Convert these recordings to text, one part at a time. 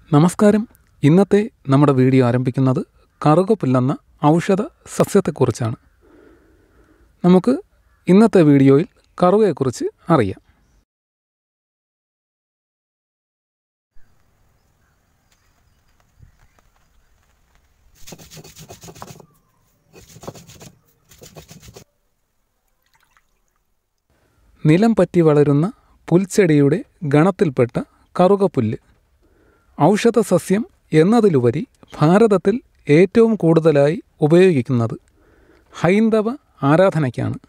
നമസ്കാരം ഇന്നത്തെ നമ്മുടെ വീഡിയോ ആരംഭിക്കുന്നത് കറുകപ്പുല്ലെന്ന ഔഷധ സസ്യത്തെക്കുറിച്ചാണ് നമുക്ക് ഇന്നത്തെ വീഡിയോയിൽ കറുകയെക്കുറിച്ച് അറിയാം നിലം പറ്റി വളരുന്ന പുൽച്ചെടിയുടെ ഗണത്തിൽപ്പെട്ട കറുകപ്പുല്ല് ഔഷധ സസ്യം എന്നതിലുപരി ഭാരതത്തിൽ ഏറ്റവും കൂടുതലായി ഉപയോഗിക്കുന്നത് ഹൈന്ദവ ആരാധനയ്ക്കാണ്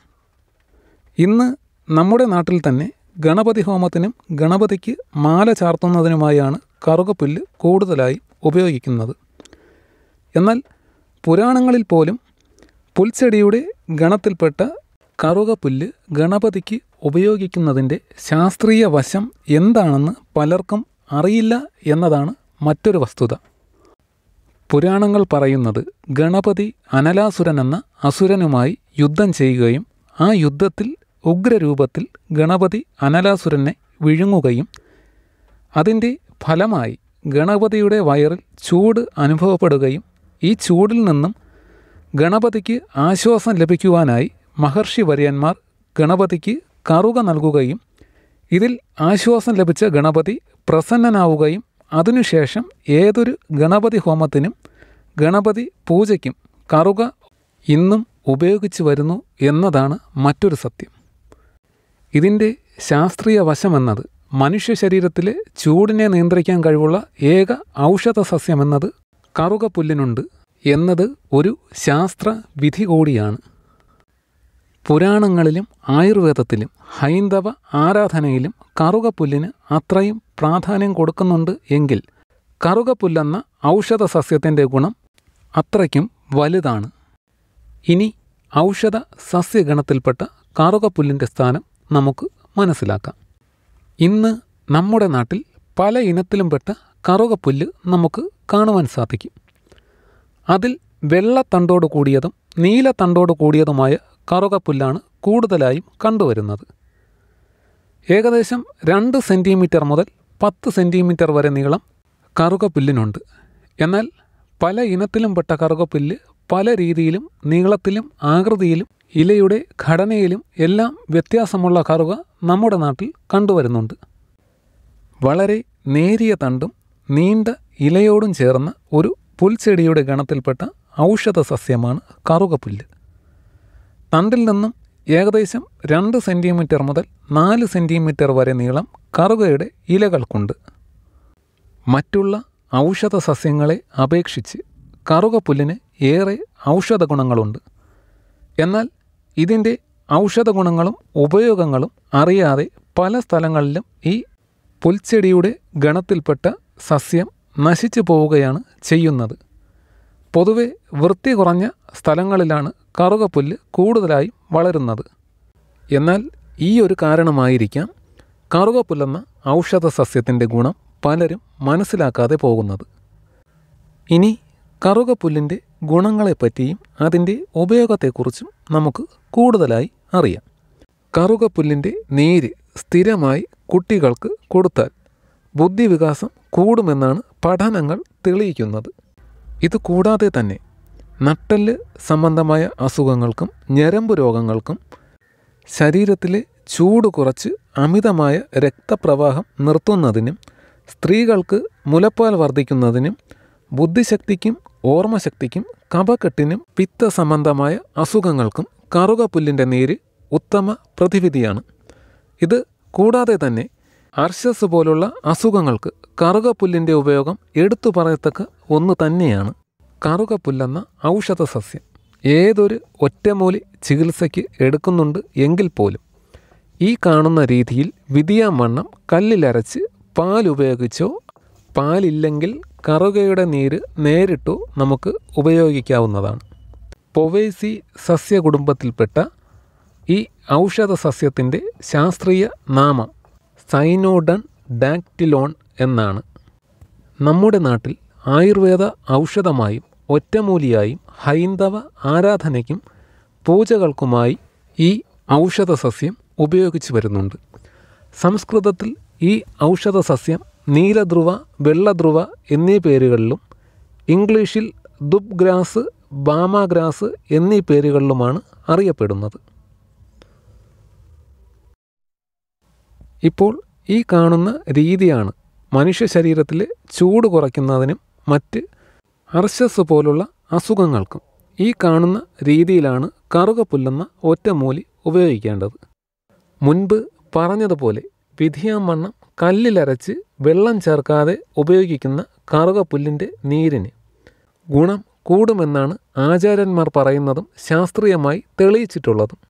ഇന്ന് നമ്മുടെ നാട്ടിൽ തന്നെ ഗണപതി ഹോമത്തിനും ഗണപതിക്ക് മാല ചാർത്തുന്നതിനുമായാണ് കറുകപ്പുല്ല് കൂടുതലായി ഉപയോഗിക്കുന്നത് എന്നാൽ പുരാണങ്ങളിൽ പോലും പുൽച്ചെടിയുടെ ഗണത്തിൽപ്പെട്ട കറുകപ്പുല്ല് ഗണപതിക്ക് ഉപയോഗിക്കുന്നതിൻ്റെ ശാസ്ത്രീയ വശം എന്താണെന്ന് പലർക്കും അറിയില്ല എന്നതാണ് മറ്റൊരു വസ്തുത പുരാണങ്ങൾ പറയുന്നത് ഗണപതി അനലാസുരൻ എന്ന അസുരനുമായി യുദ്ധം ചെയ്യുകയും ആ യുദ്ധത്തിൽ ഉഗ്രരൂപത്തിൽ ഗണപതി അനലാസുരനെ വിഴുങ്ങുകയും അതിൻ്റെ ഫലമായി ഗണപതിയുടെ വയറിൽ ചൂട് അനുഭവപ്പെടുകയും ഈ ചൂടിൽ നിന്നും ഗണപതിക്ക് ആശ്വാസം ലഭിക്കുവാനായി മഹർഷി വര്യന്മാർ ഗണപതിക്ക് കറുക നൽകുകയും ഇതിൽ ആശ്വാസം ലഭിച്ച ഗണപതി പ്രസന്നനാവുകയും അതിനുശേഷം ഏതൊരു ഗണപതി ഹോമത്തിനും ഗണപതി പൂജയ്ക്കും കറുക ഇന്നും ഉപയോഗിച്ചു വരുന്നു എന്നതാണ് മറ്റൊരു സത്യം ഇതിൻ്റെ ശാസ്ത്രീയ വശമെന്നത് മനുഷ്യ ശരീരത്തിലെ ചൂടിനെ നിയന്ത്രിക്കാൻ കഴിവുള്ള ഏക ഔഷധ സസ്യമെന്നത് കറുക പുല്ലിനുണ്ട് എന്നത് ഒരു ശാസ്ത്ര വിധി കൂടിയാണ് പുരാണങ്ങളിലും ആയുർവേദത്തിലും ഹൈന്ദവ ആരാധനയിലും കറുകപ്പുല്ലിന് അത്രയും പ്രാധാന്യം കൊടുക്കുന്നുണ്ട് എങ്കിൽ കറുകപ്പുല്ലെന്ന ഔഷധ സസ്യത്തിൻ്റെ ഗുണം അത്രയ്ക്കും വലുതാണ് ഇനി ഔഷധ സസ്യഗണത്തിൽപ്പെട്ട കറുകപ്പുല്ലിൻ്റെ സ്ഥാനം നമുക്ക് മനസ്സിലാക്കാം ഇന്ന് നമ്മുടെ നാട്ടിൽ പല ഇനത്തിലും പെട്ട കറുകപ്പുല്ല് നമുക്ക് കാണുവാൻ സാധിക്കും അതിൽ വെള്ളത്തണ്ടോട് കൂടിയതും നീലത്തണ്ടോട് കൂടിയതുമായ കറുകപ്പുല്ലാണ് കൂടുതലായും കണ്ടുവരുന്നത് ഏകദേശം രണ്ട് സെൻറ്റിമീറ്റർ മുതൽ പത്ത് സെൻറ്റിമീറ്റർ വരെ നീളം കറുകപ്പുല്ലിനുണ്ട് എന്നാൽ പല ഇനത്തിലും പെട്ട കറുകപ്പുല്ല് പല രീതിയിലും നീളത്തിലും ആകൃതിയിലും ഇലയുടെ ഘടനയിലും എല്ലാം വ്യത്യാസമുള്ള കറുക നമ്മുടെ നാട്ടിൽ കണ്ടുവരുന്നുണ്ട് വളരെ നേരിയ തണ്ടും നീണ്ട ഇലയോടും ചേർന്ന ഒരു പുൽച്ചെടിയുടെ ഗണത്തിൽപ്പെട്ട ഔഷധ സസ്യമാണ് കറുകപ്പുല്ല് തണ്ടിൽ നിന്നും ഏകദേശം രണ്ട് സെൻറ്റിമീറ്റർ മുതൽ നാല് സെൻറ്റിമീറ്റർ വരെ നീളം കറുകയുടെ ഇലകൾക്കുണ്ട് മറ്റുള്ള ഔഷധ സസ്യങ്ങളെ അപേക്ഷിച്ച് കറുകപ്പുല്ലിന് ഏറെ ഔഷധ ഗുണങ്ങളുണ്ട് എന്നാൽ ഇതിൻ്റെ ഔഷധ ഗുണങ്ങളും ഉപയോഗങ്ങളും അറിയാതെ പല സ്ഥലങ്ങളിലും ഈ പുൽച്ചെടിയുടെ ഗണത്തിൽപ്പെട്ട സസ്യം നശിച്ചു പോവുകയാണ് ചെയ്യുന്നത് പൊതുവെ വൃത്തി കുറഞ്ഞ സ്ഥലങ്ങളിലാണ് കറുകപ്പുല്ല് കൂടുതലായും വളരുന്നത് എന്നാൽ ഈ ഒരു കാരണമായിരിക്കാം കറുകപ്പുല്ലെന്ന ഔഷധ സസ്യത്തിൻ്റെ ഗുണം പലരും മനസ്സിലാക്കാതെ പോകുന്നത് ഇനി കറുകപ്പുല്ലിൻ്റെ ഗുണങ്ങളെപ്പറ്റിയും അതിൻ്റെ ഉപയോഗത്തെക്കുറിച്ചും നമുക്ക് കൂടുതലായി അറിയാം കറുകപ്പുല്ലിൻ്റെ നീര് സ്ഥിരമായി കുട്ടികൾക്ക് കൊടുത്താൽ ബുദ്ധിവികാസം കൂടുമെന്നാണ് പഠനങ്ങൾ തെളിയിക്കുന്നത് ഇത് കൂടാതെ തന്നെ നട്ടല് സംബന്ധമായ അസുഖങ്ങൾക്കും ഞരമ്പ് രോഗങ്ങൾക്കും ശരീരത്തിലെ ചൂട് കുറച്ച് അമിതമായ രക്തപ്രവാഹം നിർത്തുന്നതിനും സ്ത്രീകൾക്ക് മുലപ്പാൽ വർദ്ധിക്കുന്നതിനും ബുദ്ധിശക്തിക്കും ഓർമ്മശക്തിക്കും കഫക്കെട്ടിനും പിത്ത സംബന്ധമായ അസുഖങ്ങൾക്കും കറുകപ്പുല്ലിൻ്റെ നീര് ഉത്തമ പ്രതിവിധിയാണ് ഇത് കൂടാതെ തന്നെ അർശസ് പോലുള്ള അസുഖങ്ങൾക്ക് കറുകപ്പുല്ലിൻ്റെ ഉപയോഗം എടുത്തു പറയത്തക്ക ഒന്ന് തന്നെയാണ് കറുകപ്പുല്ലെന്ന ഔഷധ സസ്യം ഏതൊരു ഒറ്റമൂലി ചികിത്സയ്ക്ക് എടുക്കുന്നുണ്ട് എങ്കിൽ പോലും ഈ കാണുന്ന രീതിയിൽ വിധിയാവണ്ണം കല്ലിലരച്ച് പാൽ ഉപയോഗിച്ചോ പാലില്ലെങ്കിൽ കറുകയുടെ നീര് നേരിട്ടോ നമുക്ക് ഉപയോഗിക്കാവുന്നതാണ് പൊവേസി സസ്യകുടുംബത്തിൽപ്പെട്ട ഈ ഔഷധ സസ്യത്തിൻ്റെ ശാസ്ത്രീയ നാമം സൈനോഡൺ ഡാക്റ്റിലോൺ എന്നാണ് നമ്മുടെ നാട്ടിൽ ആയുർവേദ ഔഷധമായും ഒറ്റമൂലിയായും ഹൈന്ദവ ആരാധനയ്ക്കും പൂജകൾക്കുമായി ഈ ഔഷധ സസ്യം ഉപയോഗിച്ചു വരുന്നുണ്ട് സംസ്കൃതത്തിൽ ഈ ഔഷധ സസ്യം നീലധ്രുവ വെള്ളധ്രുവ എന്നീ പേരുകളിലും ഇംഗ്ലീഷിൽ ദുബ് ഗ്രാസ് ബാമാഗ്രാസ് എന്നീ പേരുകളിലുമാണ് അറിയപ്പെടുന്നത് ഇപ്പോൾ ഈ കാണുന്ന രീതിയാണ് മനുഷ്യ ശരീരത്തിലെ ചൂട് കുറയ്ക്കുന്നതിനും മറ്റ് അർശസ് പോലുള്ള അസുഖങ്ങൾക്കും ഈ കാണുന്ന രീതിയിലാണ് കറുകപ്പുല്ലെന്ന ഒറ്റമൂലി ഉപയോഗിക്കേണ്ടത് മുൻപ് പറഞ്ഞതുപോലെ വിധിയാമണ്ണം കല്ലിലരച്ച് വെള്ളം ചേർക്കാതെ ഉപയോഗിക്കുന്ന കറുകപ്പുല്ലിൻ്റെ നീരിന് ഗുണം കൂടുമെന്നാണ് ആചാര്യന്മാർ പറയുന്നതും ശാസ്ത്രീയമായി തെളിയിച്ചിട്ടുള്ളതും